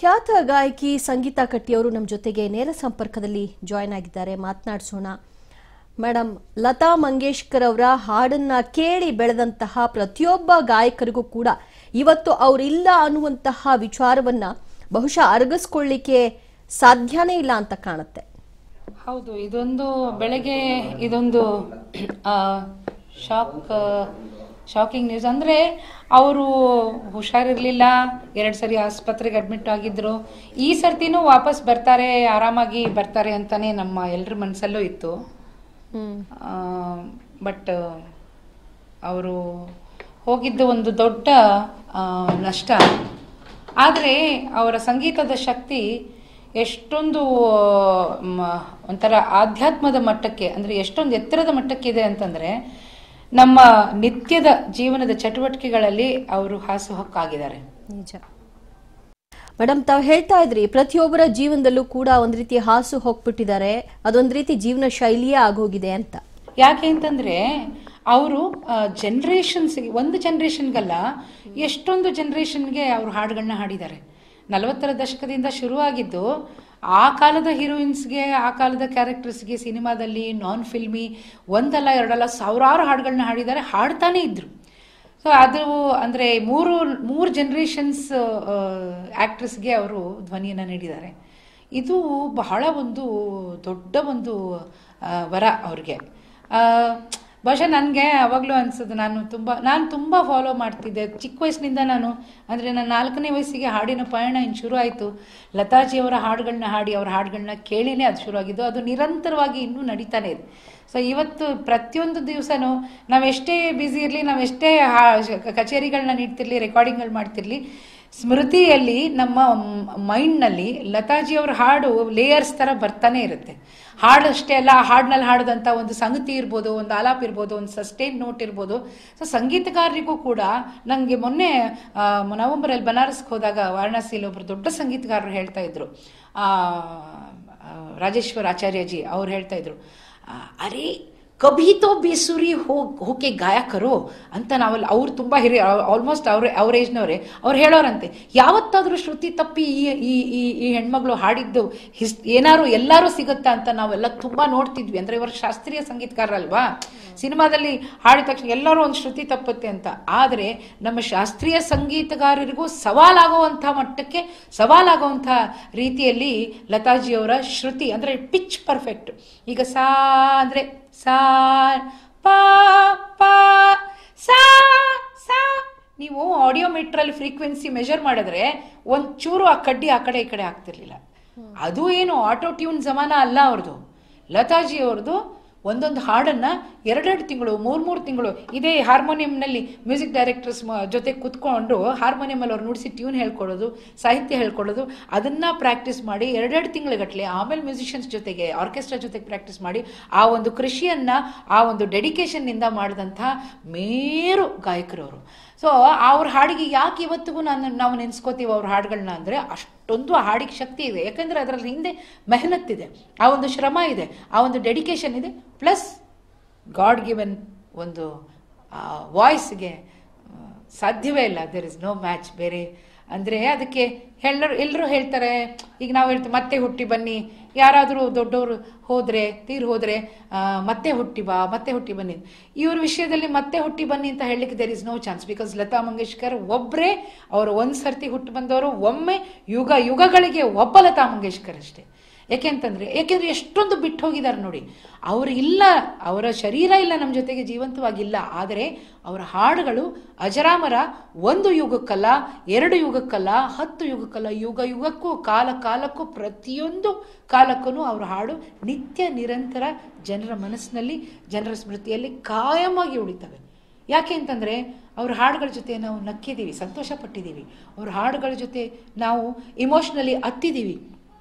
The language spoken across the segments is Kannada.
ಖ್ಯಾತ ಗಾಯಕಿ ಸಂಗೀತ ಕಟ್ಟಿಯವರು ನಮ್ಮ ಜೊತೆಗೆ ನೇರ ಸಂಪರ್ಕದಲ್ಲಿ ಜಾಯ್ನ್ ಆಗಿದ್ದಾರೆ ಮಾತನಾಡಿಸೋಣ ಮೇಡಮ್ ಲತಾ ಮಂಗೇಶ್ಕರ್ ಅವರ ಹಾಡನ್ನ ಕೇಳಿ ಬೆಳೆದಂತಹ ಪ್ರತಿಯೊಬ್ಬ ಗಾಯಕರಿಗೂ ಕೂಡ ಇವತ್ತು ಅವರಿಲ್ಲ ಅನ್ನುವಂತಹ ವಿಚಾರವನ್ನ ಬಹುಶಃ ಅರಗಿಸ್ಕೊಳ್ಳಿಕ್ಕೆ ಸಾಧ್ಯನೇ ಇಲ್ಲ ಅಂತ ಕಾಣುತ್ತೆ ಹೌದು ಇದೊಂದು ಬೆಳಗ್ಗೆ ಇದೊಂದು ಶಾಕ್ ಶಾಕಿಂಗ್ ನ್ಯೂಸ್ ಅಂದರೆ ಅವರು ಹುಷಾರಿರಲಿಲ್ಲ ಎರಡು ಸರಿ ಆಸ್ಪತ್ರೆಗೆ ಅಡ್ಮಿಟ್ ಆಗಿದ್ರು ಈ ಸರ್ತಿನೂ ವಾಪಸ್ ಬರ್ತಾರೆ ಆರಾಮಾಗಿ ಬರ್ತಾರೆ ಅಂತಾನೆ ನಮ್ಮ ಎಲ್ಲರ ಮನಸ್ಸಲ್ಲೂ ಇತ್ತು ಹ್ಮ್ ಬಟ್ ಅವರು ಹೋಗಿದ್ದು ಒಂದು ದೊಡ್ಡ ಆ, ನಷ್ಟ ಆದರೆ ಅವರ ಸಂಗೀತದ ಶಕ್ತಿ ಎಷ್ಟೊಂದು ಮ, ಒಂಥರ ಆಧ್ಯಾತ್ಮದ ಮಟ್ಟಕ್ಕೆ ಅಂದರೆ ಎಷ್ಟೊಂದು ಎತ್ತರದ ಮಟ್ಟಕ್ಕಿದೆ ಅಂತಂದರೆ ನಮ್ಮ ನಿತ್ಯದ ಜೀವನದ ಚಟುವಟಿಕೆಗಳಲ್ಲಿ ಅವರು ಹಾಸುಹೊಕ್ಕಾಗಿದ್ದಾರೆ ನಿಜ ಮೇಡಮ್ ತಾವು ಹೇಳ್ತಾ ಇದ್ರಿ ಪ್ರತಿಯೊಬ್ಬರ ಜೀವನದಲ್ಲೂ ಕೂಡ ಒಂದ್ ರೀತಿ ಹಾಸು ಹೋಗ್ಬಿಟ್ಟಿದ್ದಾರೆ ಅದೊಂದ್ ರೀತಿ ಜೀವನ ಶೈಲಿಯೇ ಆಗೋಗಿದೆ ಅಂತ ಯಾಕೆ ಅಂತಂದ್ರೆ ಅವರು ಜನ್ರೇಷನ್ಸ್ಗೆ ಒಂದು ಜನ್ರೇಷನ್ಗಲ್ಲ ಎಷ್ಟೊಂದು ಜನ್ರೇಷನ್ಗೆ ಅವರು ಹಾಡುಗಳನ್ನ ಹಾಡಿದ್ದಾರೆ ನಲವತ್ತರ ದಶಕದಿಂದ ಶುರುವಾಗಿದ್ದು ಆ ಕಾಲದ ಹೀರೋಯಿನ್ಸ್ಗೆ ಆ ಕಾಲದ ಕ್ಯಾರೆಕ್ಟರ್ಸ್ಗೆ ಸಿನಿಮಾದಲ್ಲಿ ನಾನ್ ಫಿಲ್ಮಿ ಒಂದಲ್ಲ ಎರಡಲ್ಲ ಸಾವಿರಾರು ಹಾಡುಗಳನ್ನ ಹಾಡಿದ್ದಾರೆ ಹಾಡ್ತಾನೆ ಇದ್ರು ಸೊ ಅದು ಅಂದರೆ ಮೂರು ಮೂರು ಜನ್ರೇಷನ್ಸ್ ಆ್ಯಕ್ಟ್ರೆಸ್ಗೆ ಅವರು ಧ್ವನಿಯನ್ನು ನೀಡಿದ್ದಾರೆ ಇದು ಬಹಳ ಒಂದು ದೊಡ್ಡ ಒಂದು ಆ, ವರ ಅವ್ರಿಗೆ ಆ, ಬಹುಶಃ ನನಗೆ ಅವಾಗಲೂ ಅನಿಸೋದು ನಾನು ತುಂಬ ನಾನು ತುಂಬ ಫಾಲೋ ಮಾಡ್ತಿದ್ದೆ ಚಿಕ್ಕ ವಯಸ್ಸಿನಿಂದ ನಾನು ಅಂದರೆ ನನ್ನ ನಾಲ್ಕನೇ ವಯಸ್ಸಿಗೆ ಹಾಡಿನ ಪಯಣ ಇನ್ನು ಶುರು ಆಯಿತು ಲತಾಜಿಯವರ ಹಾಡುಗಳನ್ನ ಹಾಡಿ ಅವರ ಹಾಡುಗಳನ್ನ ಕೇಳಿನೇ ಅದು ಶುರುವಾಗಿದ್ದು ಅದು ನಿರಂತರವಾಗಿ ಇನ್ನೂ ನಡೀತಾನೆ ಇದೆ ಸೊ ಇವತ್ತು ಪ್ರತಿಯೊಂದು ದಿವಸನೂ ನಾವೆಷ್ಟೇ ಬ್ಯುಸಿ ಇರಲಿ ನಾವೆಷ್ಟೇ ಹಾ ಕಚೇರಿಗಳನ್ನ ನೀಡ್ತಿರ್ಲಿ ರೆಕಾರ್ಡಿಂಗ್ಗಳು ಮಾಡ್ತಿರ್ಲಿ ಸ್ಮೃತಿಯಲ್ಲಿ ನಮ್ಮ ಮೈಂಡ್ನಲ್ಲಿ ಲತಾಜಿಯವ್ರ ಹಾಡು ಲೇಯರ್ಸ್ ಥರ ಬರ್ತಾನೆ ಇರುತ್ತೆ ಹಾಡು ಅಷ್ಟೇ ಅಲ್ಲ ಆ ಹಾಡಿನಲ್ಲಿ ಹಾಡಿದಂಥ ಒಂದು ಸಂಗತಿ ಇರ್ಬೋದು ಒಂದು ಆಲಾಪ್ ಇರ್ಬೋದು ಒಂದು ಸಸ್ಟೈನ್ ನೋಟ್ ಇರ್ಬೋದು ಸೊ ಸಂಗೀತಗಾರರಿಗೂ ಕೂಡ ನನಗೆ ಮೊನ್ನೆ ಆ, ನವೆಂಬರಲ್ಲಿ ಬನಾರಸ್ಗೆ ಹೋದಾಗ ವಾರಣಾಸಿಯಲ್ಲಿ ಒಬ್ಬರು ದೊಡ್ಡ ಸಂಗೀತಗಾರರು ಹೇಳ್ತಾ ಇದ್ರು ಆ, ಆ, ರಾಜೇಶ್ವರ್ ಆಚಾರ್ಯಜಿ ಅವ್ರು ಹೇಳ್ತಾ ಇದ್ರು ಆ, ಅರೆ ಕಭಿ ತೋ ಬೇಸುರಿ ಹೋ ಹೋಕೆ ಗಾಯ ಕರೋ ಅಂತ ನಾವಲ್ಲಿ ಅವ್ರು ತುಂಬ ಹಿರಿಯ ಆಲ್ಮೋಸ್ಟ್ ಅವ್ರ ಅವ್ರ ಏಜ್ನವರೇ ಅವ್ರು ಹೇಳೋರಂತೆ ಯಾವತ್ತಾದರೂ ಶ್ರುತಿ ತಪ್ಪಿ ಈ ಈ ಈ ಈ ಹೆಣ್ಮಗಳು ಹಾಡಿದ್ದು ಹಿಸ್ ಏನಾರು ಎಲ್ಲರೂ ಸಿಗುತ್ತಾ ಅಂತ ನಾವೆಲ್ಲ ತುಂಬ ನೋಡ್ತಿದ್ವಿ ಅಂದರೆ ಇವರು ಶಾಸ್ತ್ರೀಯ ಸಂಗೀತಗಾರರಲ್ವಾ ಸಿನಿಮಾದಲ್ಲಿ ಹಾಡಿದ ತಕ್ಷಣ ಎಲ್ಲರೂ ಒಂದು ಶ್ರುತಿ ತಪ್ಪುತ್ತೆ ಅಂತ ಆದರೆ ನಮ್ಮ ಶಾಸ್ತ್ರೀಯ ಸಂಗೀತಗಾರರಿಗೂ ಸವಾಲಾಗುವಂಥ ಮಟ್ಟಕ್ಕೆ ಸವಾಲಾಗುವಂಥ ರೀತಿಯಲ್ಲಿ ಲತಾಜಿಯವರ ಶ್ರುತಿ ಅಂದರೆ ಪಿಚ್ ಪರ್ಫೆಕ್ಟ್ ಈಗ ಸಾ ಅಂದರೆ ಸಾ ಪಾ ಪಾ ಸಾ ಸಾ ನೀವು ಆಡಿಯೋ ಮೀಟ್ರಲ್ಲಿ ಫ್ರೀಕ್ವೆನ್ಸಿ ಮೆಷರ್ ಮಾಡಿದ್ರೆ ಒಂಚೂರು ಆ ಕಡ್ಡಿ ಆ ಕಡೆ ಈ ಕಡೆ ಆಗ್ತಿರ್ಲಿಲ್ಲ ಅದು ಏನು ಆಟೋ ಟ್ಯೂನ್ ಜಮಾನ ಅಲ್ಲ ಅವ್ರದ್ದು ಲತಾಜಿ ಅವ್ರದ್ದು ಒಂದೊಂದು ಹಾಡನ್ನ ಎರಡೆರಡು ತಿಂಗಳು ಮೂರು ಮೂರು ತಿಂಗಳು ಇದೇ ಹಾರ್ಮೋನಿಯಂನಲ್ಲಿ ಮ್ಯೂಸಿಕ್ ಡೈರೆಕ್ಟರ್ಸ್ ಜೊತೆ ಕುತ್ಕೊಂಡು ಹಾರ್ಮೋನಿಯಮಲ್ಲಿ ಅವ್ರು ನುಡಿಸಿ ಟ್ಯೂನ್ ಹೇಳ್ಕೊಡೋದು ಸಾಹಿತ್ಯ ಹೇಳ್ಕೊಡೋದು ಅದನ್ನ ಪ್ರಾಕ್ಟೀಸ್ ಮಾಡಿ ಎರಡೆರಡು ತಿಂಗಳಗಟ್ಟಲೆ ಆಮೇಲೆ ಮ್ಯೂಸಿಷಿಯನ್ಸ್ ಜೊತೆಗೆ ಆರ್ಕೆಸ್ಟ್ರಾ ಜೊತೆಗೆ ಪ್ರಾಕ್ಟೀಸ್ ಮಾಡಿ ಆ ಒಂದು ಕೃಷಿಯನ್ನ ಆ ಒಂದು ಡೆಡಿಕೇಶನ್ನಿಂದ ಮಾಡಿದಂಥ ಮೇರು ಗಾಯಕರವರು ಸೊ ಅವ್ರ ಹಾಡಿಗೆ ಯಾಕೆ ಇವತ್ತಿಗೂ ನಾನು ನಾವು ನೆನೆಸ್ಕೋತೀವಿ ಅವ್ರ ಹಾಡುಗಳನ್ನ ಅಂದರೆ ಅಷ್ಟೊಂದು ಆ ಹಾಡಿಗೆ ಶಕ್ತಿ ಇದೆ ಯಾಕಂದರೆ ಅದರಲ್ಲಿ ಹಿಂದೆ ಮೆಹನತ್ತಿದೆ ಆ ಒಂದು ಶ್ರಮ ಇದೆ ಆ ಒಂದು ಡೆಡಿಕೇಶನ್ ಇದೆ ಪ್ಲಸ್ ಗಾಡ್ ಗಿವನ್ ಒಂದು ವಾಯ್ಸ್ಗೆ ಸಾಧ್ಯವೇ ಇಲ್ಲ ದೇರ್ ಇಸ್ ನೋ ಮ್ಯಾಚ್ ಬೇರೆ ಅಂದರೆ ಅದಕ್ಕೆ ಎಲ್ಲರೂ ಎಲ್ಲರೂ ಹೇಳ್ತಾರೆ ಈಗ ನಾವು ಹೇಳ್ತೀವಿ ಮತ್ತೆ ಹುಟ್ಟಿ ಬನ್ನಿ ಯಾರಾದರೂ ದೊಡ್ಡವರು ಹೋದರೆ ತೀರ್ ಹೋದರೆ ಮತ್ತೆ ಹುಟ್ಟಿ ಬಾ ಮತ್ತೆ ಹುಟ್ಟಿ ಬನ್ನಿ ಇವ್ರ ವಿಷಯದಲ್ಲಿ ಮತ್ತೆ ಹುಟ್ಟಿ ಬನ್ನಿ ಅಂತ ಹೇಳಲಿಕ್ಕೆ there is no chance because Lata Mangeshkar ಒಬ್ಬರೇ ಅವರು ಒಂದು ಸರ್ತಿ ಹುಟ್ಟು ಬಂದವರು ಒಮ್ಮೆ ಯುಗ ಯುಗಗಳಿಗೆ ಒಬ್ಬ ಲತಾ ಮಂಗೇಶ್ಕರ್ ಅಷ್ಟೇ ಯಾಕೆಂತಂದ್ರೆ ಯಾಕೆಂದ್ರೆ ಎಷ್ಟೊಂದು ಬಿಟ್ಟು ಹೋಗಿದ್ದಾರೆ ನೋಡಿ ಅವರು ಇಲ್ಲ ಅವರ ಶರೀರ ಇಲ್ಲ ನಮ್ಮ ಜೊತೆಗೆ ಜೀವಂತವಾಗಿಲ್ಲ ಆದರೆ ಅವರ ಹಾಡುಗಳು ಅಜರಾಮರ ಒಂದು ಯುಗಕ್ಕಲ್ಲ ಎರಡು ಯುಗಕ್ಕಲ್ಲ ಹತ್ತು ಯುಗಕ್ಕಲ್ಲ ಯುಗ ಯುಗಕ್ಕೂ ಕಾಲ ಕಾಲಕ್ಕೂ ಪ್ರತಿಯೊಂದು ಕಾಲಕ್ಕೂ ಅವರ ಹಾಡು ನಿತ್ಯ ನಿರಂತರ ಜನರ ಮನಸ್ಸಿನಲ್ಲಿ ಜನರ ಸ್ಮೃತಿಯಲ್ಲಿ ಕಾಯಮಾಗಿ ಉಳಿತವೆ ಯಾಕೆ ಅಂತಂದರೆ ಅವ್ರ ಹಾಡುಗಳ ಜೊತೆ ನಾವು ನಕ್ಕಿದ್ದೀವಿ ಸಂತೋಷ ಪಟ್ಟಿದ್ದೀವಿ ಅವ್ರ ಹಾಡುಗಳ ಜೊತೆ ನಾವು ಇಮೋಷ್ನಲಿ ಹತ್ತಿದ್ದೀವಿ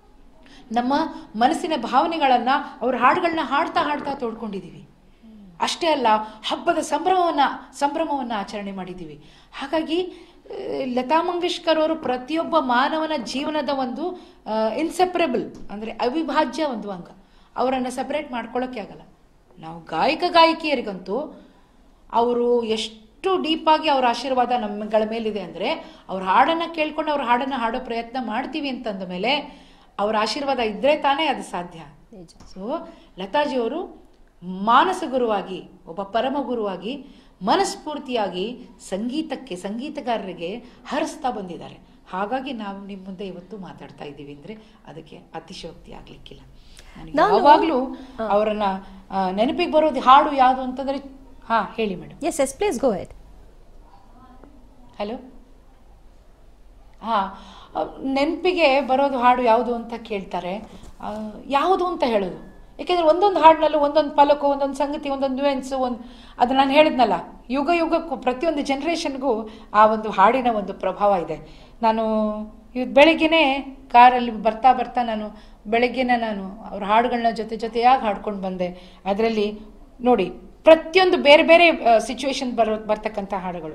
ನಮ್ಮ ಮನಸ್ಸಿನ ಭಾವನೆಗಳನ್ನು ಅವ್ರ ಹಾಡುಗಳನ್ನ ಹಾಡ್ತಾ ಹಾಡ್ತಾ ತೋಡ್ಕೊಂಡಿದ್ದೀವಿ ಅಷ್ಟೇ ಅಲ್ಲ ಹಬ್ಬದ ಸಂಭ್ರಮವನ್ನು ಸಂಭ್ರಮವನ್ನು ಆಚರಣೆ ಮಾಡಿದ್ದೀವಿ ಹಾಗಾಗಿ ಆ, ಲತಾ ಮಂಗೇಶ್ಕರ್ ಅವರು ಪ್ರತಿಯೊಬ್ಬ ಮಾನವನ ಜೀವನದ ಒಂದು ಇನ್ಸೆಪರೇಬಲ್ ಅಂದರೆ ಅವಿಭಾಜ್ಯ ಒಂದು ಅಂಗ ಅವರನ್ನು ಸಪರೇಟ್ ಮಾಡ್ಕೊಳ್ಳೋಕ್ಕೆ ಆಗಲ್ಲ ನಾವು ಗಾಯಕ ಗಾಯಕಿಯರಿಗಂತೂ ಅವರು ಎಷ್ಟು ಎಷ್ಟು ಡೀಪ್ ಆಗಿ ಅವ್ರ ಆಶೀರ್ವಾದ ನಮ್ಮಗಳ ಮೇಲಿದೆ ಅಂದರೆ ಅವ್ರ ಹಾಡನ್ನು ಕೇಳ್ಕೊಂಡು ಅವ್ರ ಹಾಡನ್ನು ಹಾಡೋ ಪ್ರಯತ್ನ ಮಾಡ್ತೀವಿ ಅಂತಂದ ಮೇಲೆ ಅವ್ರ ಆಶೀರ್ವಾದ ಇದ್ದರೆ ತಾನೇ ಅದು ಸಾಧ್ಯ ನಿಜ ಸೊ ಲತಾಜಿಯವರು ಮಾನಸ ಗುರುವಾಗಿ ಒಬ್ಬ ಪರಮ ಗುರುವಾಗಿ ಮನಸ್ಫೂರ್ತಿಯಾಗಿ ಸಂಗೀತಕ್ಕೆ ಸಂಗೀತಗಾರರಿಗೆ ಹರಿಸ್ತಾ ಬಂದಿದ್ದಾರೆ ಹಾಗಾಗಿ ನಾವು ನಿಮ್ಮ ಮುಂದೆ ಇವತ್ತು ಮಾತಾಡ್ತಾ ಇದ್ದೀವಿ ಅಂದರೆ ಅದಕ್ಕೆ ಅತಿಶಯೋಕ್ತಿ ಆಗಲಿಕ್ಕಿಲ್ಲ ನನಗೆ ನಾನು- ಯಾವಾಗಲೂ ಅವರನ್ನ ಆ, ನೆನಪಿಗೆ ಬರೋದು ಹಾಡು ಯಾವುದು ಅಂತಂದರೆ ಹಾಂ ಹೇಳಿ madam yes yes please go ahead hello ಹಾಂ ನೆನಪಿಗೆ ಬರೋದು ಹಾಡು ಯಾವುದು ಅಂತ ಕೇಳ್ತಾರೆ ಆ, ಯಾವುದು ಅಂತ ಹೇಳೋದು ಯಾಕೆಂದರೆ ಒಂದೊಂದು ಹಾಡಿನಲ್ಲೂ ಒಂದೊಂದು ಪಲಕು ಒಂದೊಂದು ಸಂಗತಿ ಒಂದೊಂದು ನ್ಯೂಯೆನ್ಸು ಒಂದು ಅದು ನಾನು ಹೇಳಿದ್ನಲ್ಲ ಯುಗ ಯುಗಕ್ಕೂ ಪ್ರತಿಯೊಂದು ಜನ್ರೇಷನ್ಗೂ ಆ ಒಂದು ಹಾಡಿನ ಒಂದು ಪ್ರಭಾವ ಇದೆ ನಾನು ಇವತ್ತು ಬೆಳಗ್ಗೆನೇ ಕಾರಲ್ಲಿ ಬರ್ತಾ ಬರ್ತಾ ನಾನು ಬೆಳಗ್ಗೆನೇ ನಾನು ಅವ್ರ ಹಾಡುಗಳನ್ನ ಜೊತೆ ಜೊತೆಯಾಗಿ ಹಾಡ್ಕೊಂಡು ಬಂದೆ ಅದರಲ್ಲಿ ನೋಡಿ ಪ್ರತಿಯೊಂದು ಬೇರೆ ಬೇರೆ ಸಿಚುವೇಶನ್ ಬರೋ ಬರ್ತಕ್ಕಂಥ ಹಾಡುಗಳು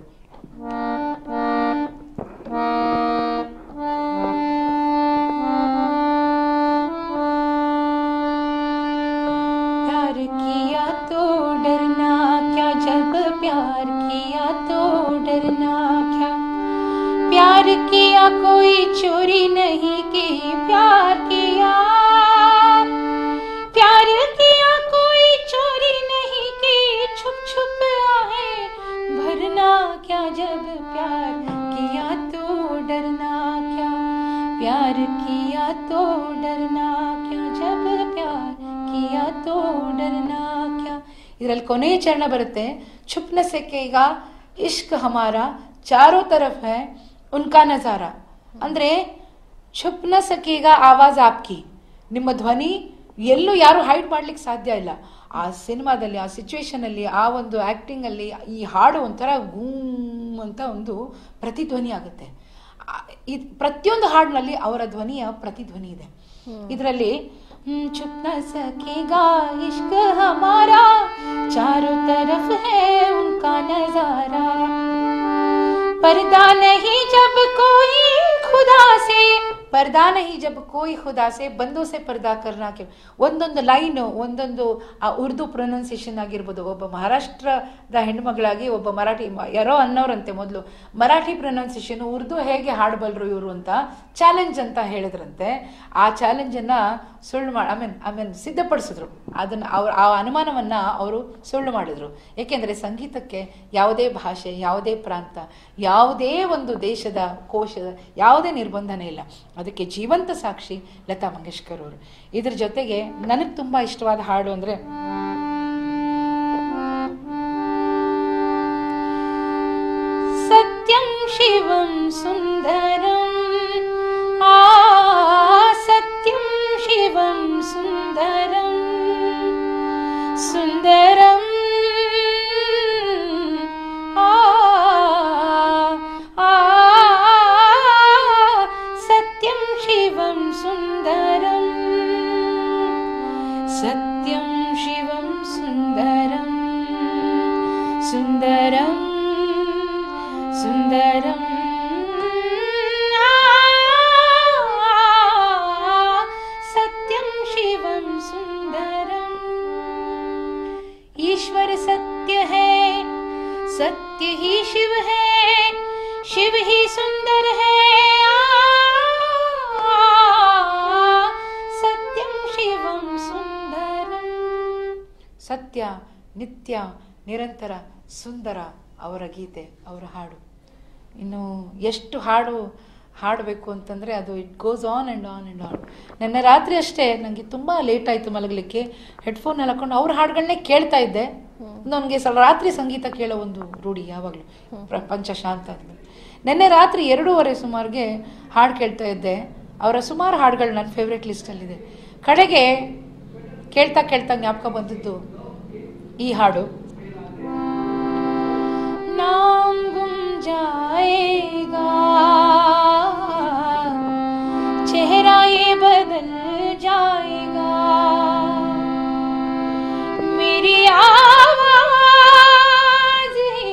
प्यार किया तो डरना क्या जब प्यार किया तो डरना क्या प्यार किया कोई चोरी नहीं की प्यार किया प्यार किया कोई चोरी नहीं की छुप छुप आए भरना क्या जब प्यार किया तो डरना क्या प्यार किया तो डरना क्या जब प्यार किया तो डरना क्या ಇದರಲ್ಲಿ ಕೊನೆಯ ಚರಣ ಬರುತ್ತೆ छुप न सकेगा इश्क हमारा चारों तरफ है उनका नजारा ಅಂದ್ರೆ छुप न सकेगा ಆವಾಜ್ ಆಪ್ಕಿ ನಿಮ್ಮ ಧ್ವನಿ ಎಲ್ಲೂ ಯಾರು ಹೈಡ್ ಮಾಡ್ಲಿಕ್ಕೆ ಸಾಧ್ಯ ಇಲ್ಲ ಆ ಸಿನಿಮಾದಲ್ಲಿ ಆ ಸಿಚುವೇಶನಲ್ಲಿ ಆ ಒಂದು ಆ್ಯಕ್ಟಿಂಗಲ್ಲಿ ಈ ಹಾಡು ಒಂಥರ ಗೂಮ್ ಅಂತ ಒಂದು ಪ್ರತಿಧ್ವನಿ ಆಗುತ್ತೆ ಆ- ಇದ್ ಪ್ರತಿಯೊಂದು ಹಾಡಿನಲ್ಲಿ ಅವರ ಧ್ವನಿಯ ಪ್ರತಿಧ್ವನಿ ಇದೆ ಇದರಲ್ಲಿ ಚುಪ್ ನ ಸಕೇಗಾ ಇಷ್ಕ ಹಮಾರಾ ಚಾರೋ तरफ है उनका नजारा पर्दा नहीं जब कोई खुदा से पर्दा नहीं जब कोई खुदा से बंदों से पर्दा करना के ಒಂದೊಂದು ಲೈನು ಒಂದೊಂದು ಆ ಉರ್ದು ಪ್ರೊನೌನ್ಸಿಯೇಷನ್ ಆಗಿರ್ಬೋದು ಒಬ್ಬ ಮಹಾರಾಷ್ಟ್ರದ ಹೆಣ್ಮಗಳಾಗಿ ಒಬ್ಬ ಮರಾಠಿ ಮ- ಯಾರೋ ಅನ್ನೋರಂತೆ ಮೊದಲು ಮರಾಠಿ ಪ್ರೊನೌನ್ಸಿಯೇಷನ್ ಉರ್ದು ಹೇಗೆ ಹಾಡಬಲ್ರು ಇವರು ಅಂತ ಚಾಲೆಂಜ್ ಅಂತ ಹೇಳಿದ್ರಂತೆ ಆ ಚಾಲೆಂಜನ್ನು ಸುಳ್ಳು ಮಾಡಿ ಐ ಮೀನ್ ಐ ಮೀನ್ ಸಿದ್ಧಪಡಿಸಿದ್ರು ಅದನ್ನು ಅವ್ರ ಆ ಅನುಮಾನವನ್ನು ಅವರು ಸುಳ್ಳು ಮಾಡಿದರು ಏಕೆಂದರೆ ಸಂಗೀತಕ್ಕೆ ಯಾವುದೇ ಭಾಷೆ ಯಾವುದೇ ಪ್ರಾಂತ ಯಾವುದೇ ಒಂದು ದೇಶದ ಕೋಶದ ಯಾವುದೇ ನಿರ್ಬಂಧನೆ ಇಲ್ಲ ಅದಕ್ಕೆ ಜೀವಂತ ಸಾಕ್ಷಿ ಲತಾ ಮಂಗೇಶ್ಕರ್ ಅವರು ಇದ್ರ ಜೊತೆಗೆ ನನಗೆ ತುಂಬ ಇಷ್ಟವಾದ ಹಾಡು ಅಂದರೆ ಸತ್ಯಂ ಶಿವಂ ಸುಂದರಂ ಆ ಸತ್ಯಂ ಶಿವಂ ಸುಂದರಂ ಸುಂದರಂ ಆ ಆ ಸತ್ಯಂ ಶಿವಂ ಸುಂದರಂ ಸತ್ಯಂ ಶಿವಂ ಸುಂದರಂ ಸುಂದರಂ ಸುಂದರಂ ಸತ್ಯಂ ಶಿವಂ ಸುಂದರಂ ईश्वर सत्य है सत्य ही शिव है शिव ही सुंदर है आ, सत्यम शिवम सुंदरम ಸತ್ಯ ನಿತ್ಯ ನಿರಂತರ ಸುಂದರ ಅವರ ಗೀತೆ ಅವರ ಹಾಡು ಇನ್ನು ಎಷ್ಟು ಹಾಡು ಹಾಡಬೇಕು ಅಂತಂದರೆ ಅದು it goes on and on and on ನಿನ್ನೆ ರಾತ್ರಿ ಅಷ್ಟೇ ನನಗೆ ತುಂಬ ಲೇಟ್ ಆಯಿತು ಮಲಗಲಿಕ್ಕೆ ಹೆಡ್ಫೋನಲ್ಲಿ ಹಾಕೊಂಡು ಅವ್ರ ಹಾಡುಗಳನ್ನೇ ಕೇಳ್ತಾ ಇದ್ದೆ ನನಗೆ ಸ್ವಲ್ಪ ರಾತ್ರಿ ಸಂಗೀತ ಕೇಳೋ ಒಂದು ರೂಢಿ ಯಾವಾಗಲೂ ಪ್ರಪಂಚ ಶಾಂತ ಆದ್ಮೇಲೆ ನಿನ್ನೆ ರಾತ್ರಿ ಎರಡೂವರೆ ಸುಮಾರಿಗೆ ಹಾಡು ಕೇಳ್ತಾ ಇದ್ದೆ ಅವರ ಸುಮಾರು ಹಾಡುಗಳು ನನ್ನ ಫೇವ್ರೆಟ್ ಲಿಸ್ಟಲ್ಲಿದೆ ಕಡೆಗೆ ಕೇಳ್ತಾ ಕೇಳ್ತಾ ಜ್ಞಾಪಕ ಬಂದದ್ದು ಈ ಹಾಡು नाम गुम जाएगा चेहरा ये बदल जाएगा मेरी आवाज ही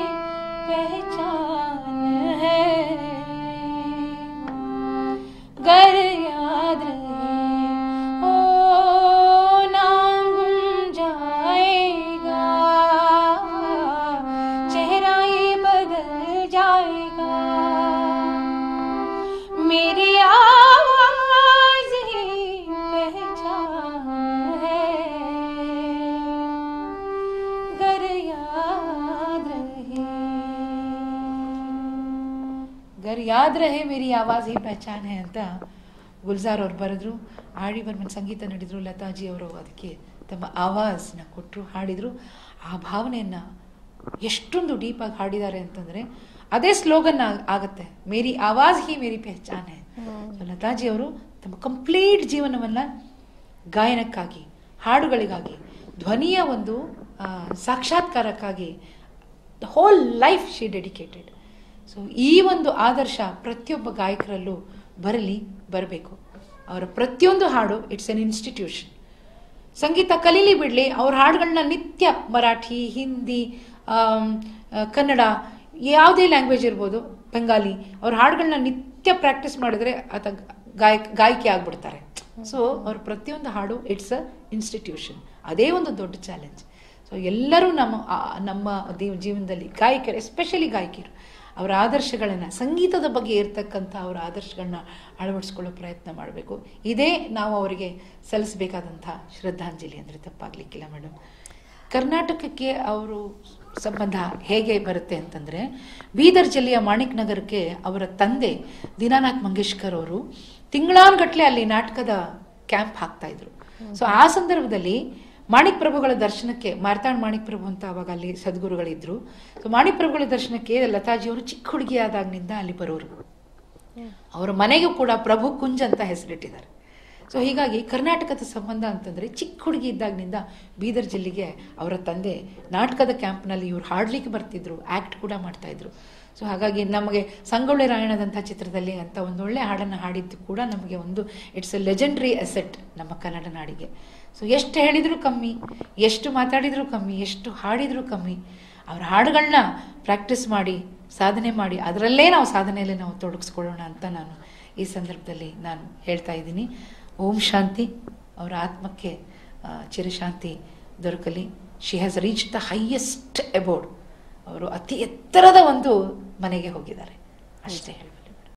पहचान है गर याद रहे ओ नाम गुम जाएगा चेहरा ಯಾದ್ ರಹೆ ಮೇರಿ ಆವಾಜ್ ಹಿ ಪಹಚಾನ್ ಹೇ ಅಂತ ಗುಲ್ಜಾರ್ ಅವ್ರು ಬರೆದ್ರು ಆಡಿ ಬರ್ಮನ್ ಸಂಗೀತ ನಡೆದ್ರು ಲತಾಜಿ ಅವರು ಅದಕ್ಕೆ ತಮ್ಮ ಆವಾಜ್ನ ಕೊಟ್ಟರು ಹಾಡಿದ್ರು ಆ ಭಾವನೆಯನ್ನ ಎಷ್ಟೊಂದು ಡೀಪಾಗಿ ಹಾಡಿದ್ದಾರೆ ಅಂತಂದ್ರೆ ಅದೇ ಸ್ಲೋಗನ್ ಆಗತ್ತೆ ಮೇರಿ ಆವಾಜ್ ಹಿ ಮೇರಿ ಪಹಚಾನ್ ಹೇ ಸೊ ಲತಾಜಿ ಅವರು ತಮ್ಮ ಕಂಪ್ಲೀಟ್ ಜೀವನವನ್ನ ಗಾಯನಕ್ಕಾಗಿ ಹಾಡುಗಳಿಗಾಗಿ ಧ್ವನಿಯ ಒಂದು ಆ, ಸಾಕ್ಷಾತ್ಕಾರಕ್ಕಾಗಿ the whole life she dedicated so ಈ ಒಂದು ಆದರ್ಶ ಪ್ರತಿಯೊಬ್ಬ ಗಾಯಕರಲ್ಲೂ ಬರಲಿ ಬರಬೇಕು ಅವರ ಪ್ರತಿಯೊಂದು ಹಾಡು ಇಟ್ಸ್ ಎನ್ ಇನ್ಸ್ಟಿಟ್ಯೂಷನ್ ಸಂಗೀತ ಕಲೀಲಿ ಬಿಡಲಿ ಅವ್ರ ಹಾಡುಗಳನ್ನ ನಿತ್ಯ ಮರಾಠಿ ಹಿಂದಿ ಆಮ್, ಆ, ಕನ್ನಡ ಯಾವುದೇ ಲ್ಯಾಂಗ್ವೇಜ್ ಇರ್ಬೋದು ಬೆಂಗಾಲಿ ಅವ್ರ ಹಾಡುಗಳನ್ನ ನಿತ್ಯ ಪ್ರಾಕ್ಟೀಸ್ ಮಾಡಿದ್ರೆ ಆತ ಗಾಯಕ ಗಾಯಕಿ ಆಗ್ಬಿಡ್ತಾರೆ ಸೊ ಅವ್ರ ಪ್ರತಿಯೊಂದು ಹಾಡು ಇಟ್ಸ್ ಅ ಇನ್ಸ್ಟಿಟ್ಯೂಷನ್ ಅದೇ ಒಂದು ದೊಡ್ಡ ಚಾಲೆಂಜ್ ಸೊ ಎಲ್ಲರೂ ನಮ್ಮ ಆ- ನಮ್ಮ ದೀವ್- ಜೀವನದಲ್ಲಿ ಗಾಯಕರು ಎಸ್ಪೆಷಲಿ ಗಾಯಕಿಯರು ಅವರ ಆದರ್ಶಗಳನ್ನು ಸಂಗೀತದ ಬಗ್ಗೆ ಇರ್ತಕ್ಕಂಥ ಅವರ ಆದರ್ಶಗಳನ್ನ ಅಳವಡಿಸ್ಕೊಳ್ಳೋ ಪ್ರಯತ್ನ ಮಾಡಬೇಕು ಇದೇ ನಾವು ಅವರಿಗೆ ಸಲ್ಲಿಸಬೇಕಾದಂಥ ಶ್ರದ್ಧಾಂಜಲಿ ಅಂದರೆ ತಪ್ಪಾಗ್ಲಿಕ್ಕಿಲ್ಲ ಮೇಡಮ್ ಕರ್ನಾಟಕಕ್ಕೆ ಅವರು ಸಂಬಂಧ ಹೇಗೆ ಬರುತ್ತೆ ಅಂತಂದ್ರೆ ಬೀದರ್ ಜಿಲ್ಲೆಯ ಮಾಣಿಕ್ ನಗರಕ್ಕೆ ಅವರ ತಂದೆ ದೀನಾನಾಥ್ ಮಂಗೇಶ್ಕರ್ ಅವರು ತಿಂಗಳಾನ್ಗಟ್ಲೆ ಅಲ್ಲಿ ನಾಟಕದ ಕ್ಯಾಂಪ್ ಹಾಕ್ತಾ ಇದ್ರು ಸೊ ಆ ಸಂದರ್ಭದಲ್ಲಿ ಮಾಣಿಕ್ ಪ್ರಭುಗಳ ದರ್ಶನಕ್ಕೆ ಮಾರ್ತಾಂಡ್ ಮಾಣಿಕ್ ಪ್ರಭು ಅಂತ ಅವಾಗ ಅಲ್ಲಿ ಸದ್ಗುರುಗಳಿದ್ರು ಸೊ ಮಾಣಿಕ್ ಪ್ರಭುಗಳ ದರ್ಶನಕ್ಕೆ ಲತಾಜಿಯವರು ಚಿಕ್ಕ ಹುಡುಗಿಯಾದಾಗಿನಿಂದ ಅಲ್ಲಿ ಬರೋರು ಅವರ ಮನೆಗೂ ಕೂಡ ಪ್ರಭು ಕುಂಜ್ ಅಂತ ಹೆಸರಿಟ್ಟಿದ್ದಾರೆ ಸೊ ಹೀಗಾಗಿ ಕರ್ನಾಟಕದ ಸಂಬಂಧ ಅಂತಂದ್ರೆ ಚಿಕ್ಕ ಹುಡುಗಿ ಇದ್ದಾಗಿನಿಂದ ಬೀದರ್ ಜಿಲ್ಲೆಗೆ ಅವರ ತಂದೆ ನಾಟಕದ ಕ್ಯಾಂಪ್ನಲ್ಲಿ ಇವ್ರು ಹಾಡ್ಲಿಕ್ಕೆ ಬರ್ತಿದ್ರು ಆಕ್ಟ್ ಕೂಡ ಮಾಡ್ತಾ ಇದ್ರು ಸೊ ಹಾಗಾಗಿ ನಮಗೆ ಸಂಗೊಳ್ಳಿ ರಾಯಣದಂಥ ಚಿತ್ರದಲ್ಲಿ ಅಂತ ಒಂದೊಳ್ಳೆ ಹಾಡನ್ನು ಹಾಡಿದ್ದು ಕೂಡ ನಮಗೆ ಒಂದು ಇಟ್ಸ್ ಎ ಲೆಜೆಂಡ್ರಿ ಅಸೆಟ್ ನಮ್ಮ ಕನ್ನಡ ನಾಡಿಗೆ ಸೊ ಎಷ್ಟು ಹೇಳಿದ್ರು ಕಮ್ಮಿ ಎಷ್ಟು ಮಾತಾಡಿದ್ರು ಕಮ್ಮಿ ಎಷ್ಟು ಹಾಡಿದ್ರು ಕಮ್ಮಿ ಅವ್ರ ಹಾಡುಗಳನ್ನ ಪ್ರಾಕ್ಟೀಸ್ ಮಾಡಿ ಸಾಧನೆ ಮಾಡಿ ಅದರಲ್ಲೇ ನಾವು ಸಾಧನೆಯಲ್ಲೇ ನಾವು ತೊಡಗಿಸ್ಕೊಳ್ಳೋಣ ಅಂತ ನಾನು ಈ ಸಂದರ್ಭದಲ್ಲಿ ನಾನು ಹೇಳ್ತಾ ಇದ್ದೀನಿ ಓಂ ಶಾಂತಿ ಅವರ ಆತ್ಮಕ್ಕೆ ಆ, ಚಿರಶಾಂತಿ ದೊರಕಲಿ she has reach the highest abode ಅವರು ಅತಿ ಎತ್ತರದ ಒಂದು ಮನೆಗೆ ಹೋಗಿದ್ದಾರೆ ಅಷ್ಟೇ ಹೇಳಿ